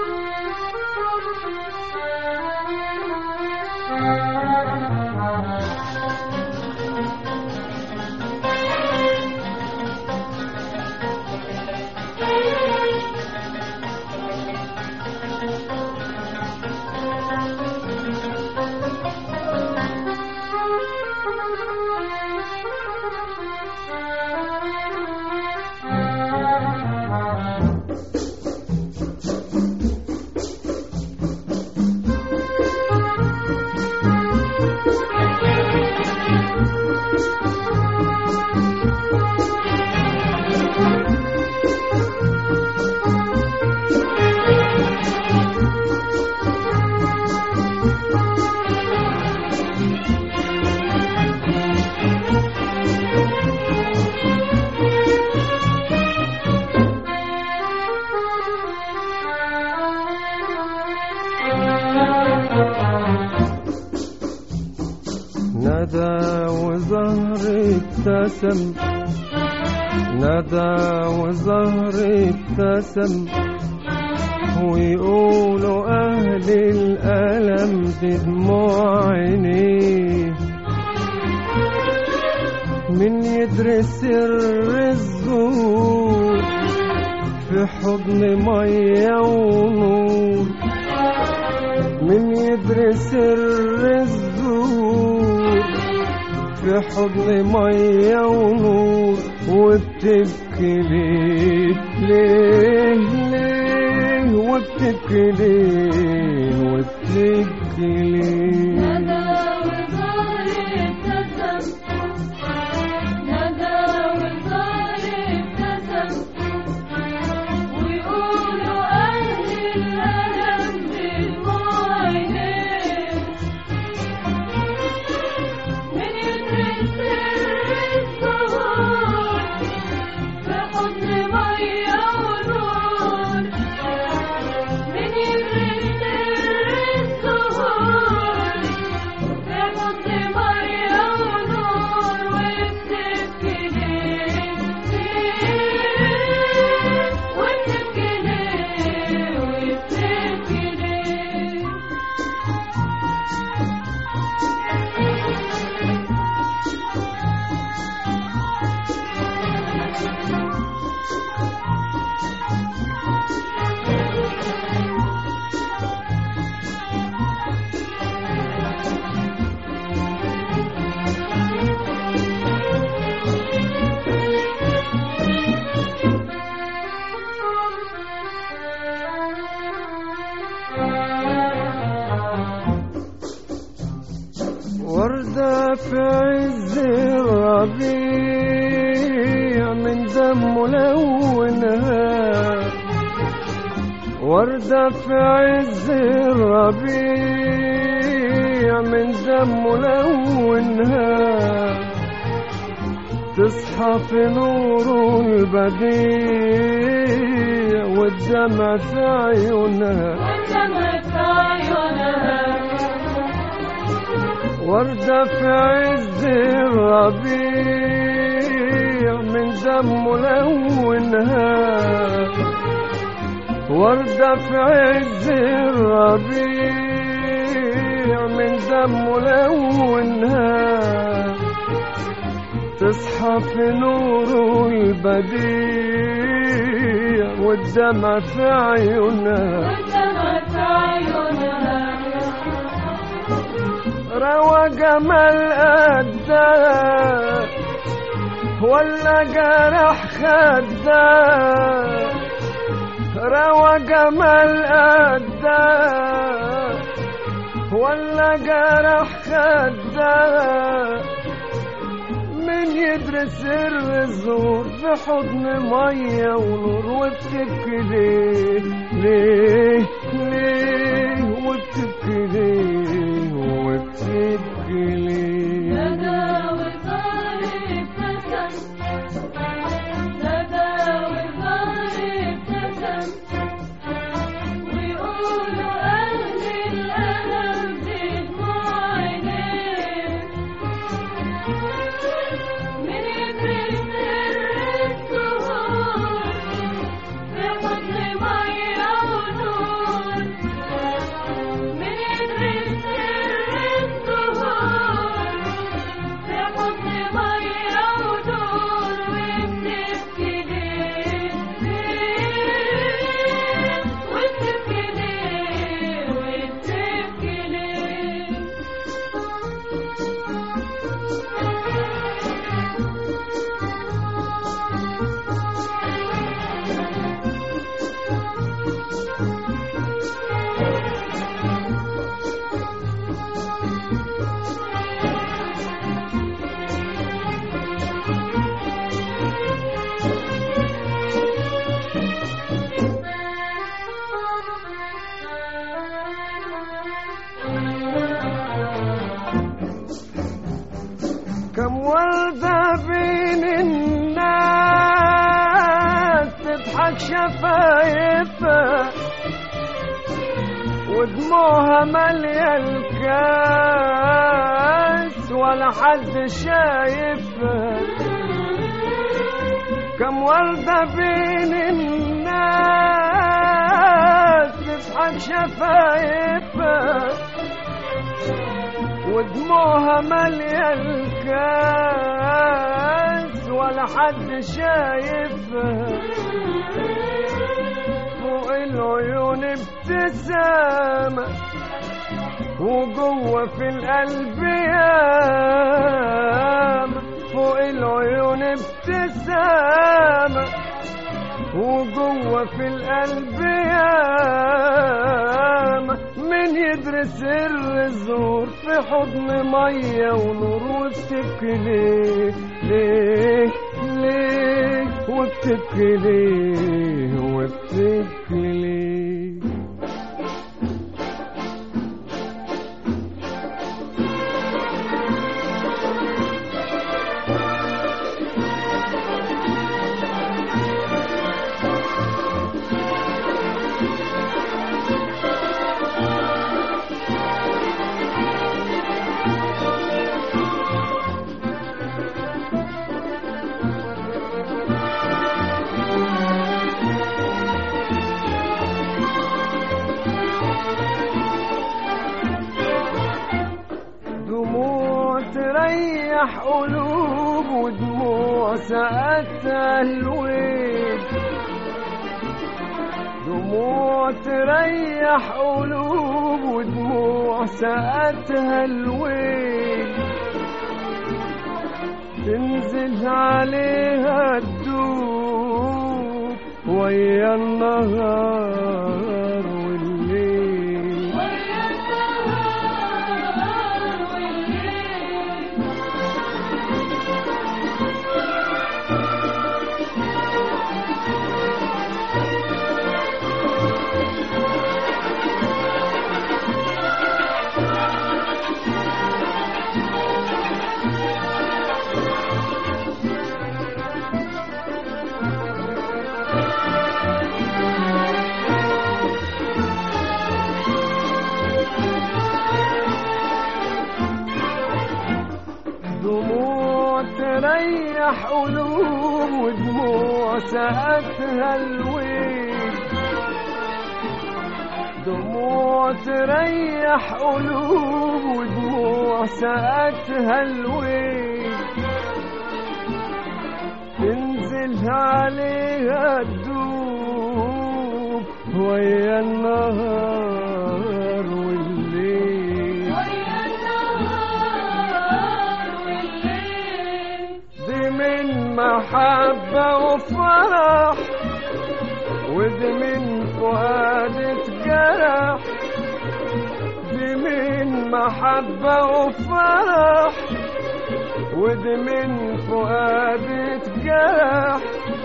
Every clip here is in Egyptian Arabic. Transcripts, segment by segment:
ندى وزهر ابتسم ندى وزهر ابتسم ويقولوا أهل الألم بدموع عينيه من يدري سر الزهور في حضن مية ونور من يدري سر الزهور في حضن مية ونور وبتبكي ليه ليه ليه وبتبكي ليه وبتبكي ليه ندى وزهر ابتسم ندى وزهر ابتسم ويقولوا أهل الألم بدموع عينيه من يدري سر الزهور في حضن مية ونور من يدري سر الزهور في حضن مية ونور وبتبكي ليه ليه وبتبكي ليه وبتبكي ليه وردة في عز الربيع من دم لونها وردة في عز الربيع من دم لونها تصحى في نور البديع والدمع في عيونها والدمع في عيونها وردة في عز الربيع من دم لونها وردة في عز الربيع من دم لونها تصحى في نور البديع والدمع في عيونها والدمع في عيونها روى جمال قدها ولا جرح خدها روى جمال قدها ولا جرح خدها من يدري سر الزور في حضن مية ونور وبتبكي ليه ليه ليه وبتبكي ليه وبتبكي ليه ندى وزهر ابتسم ندى وزهر ابتسم ويقولوا أهل الألم بدموع عينيه من يدري سر الزهور في حضن مية ونور شفايفها ودموعها مالية الكاس ولا حد شايفها كم وردة بين الناس تضحك شفايفها ودموعها مالية الكاس ولا حد شايفها فوق العيون ابتسامة وجوه في القلب ياما فوق العيون ابتسامة وجوه في القلب ياما من يدري سر الزور في حضن مية ونور وبتبكي ليه ليه ليه وبتبكي ليه وبتبكي ليه دموع تريح قلوب ودموع سقتها الويل دموع تريح قلوب ودموع سقتها الويل تنزل عليها الدوب ويا النهار والليل ويا النهار والليل دموع تريح قلوب ودموع سقتها الويل دموع تريح قلوب ودموع سقتها الويل تنزل عليها الدوب ويا النهار والليل ويا النهار والليل دي من محبة وفرح ودي من فؤاد اتجرح دي من محبة وفرح ودي من فؤاد اتجرح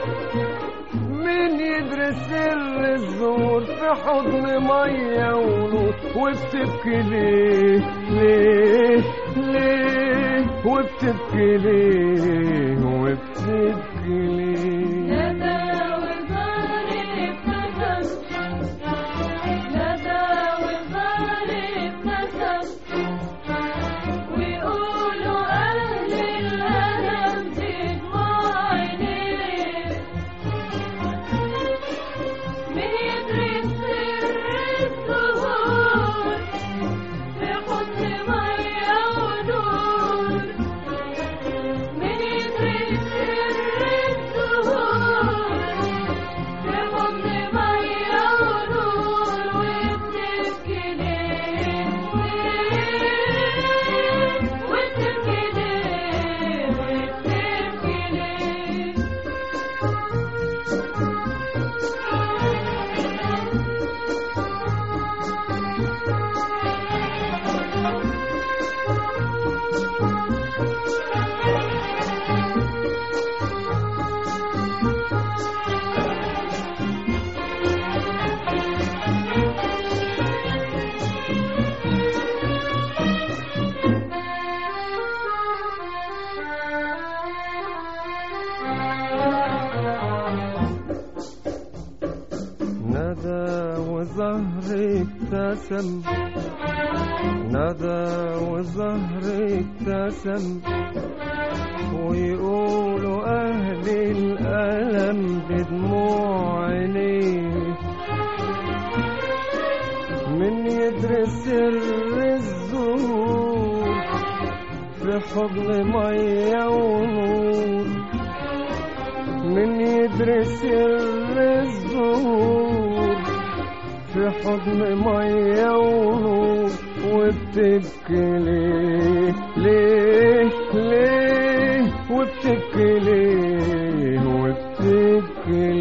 مين يدري سر الزور في حضن مية ونور وبتبكي ليه ليه ليه وبتبكي ليه وبتبكي ليه ندى والظالم ابتسم ندى والظالم ابتسم ويقولوا أهل الألم بدموع عينيه من يدري سر الزهور في حضن مية ونور من يدري سر الزهور ابتسم ندى وزهر ابتسم ويقولوا أهل الألم بدموع عينيه من يدري سر الزهور في حضن مية ونور من يدري سر الزهور في حضن مية ونور وبتبكي ليه ليه ليه وبتبكي ليه وبتبكي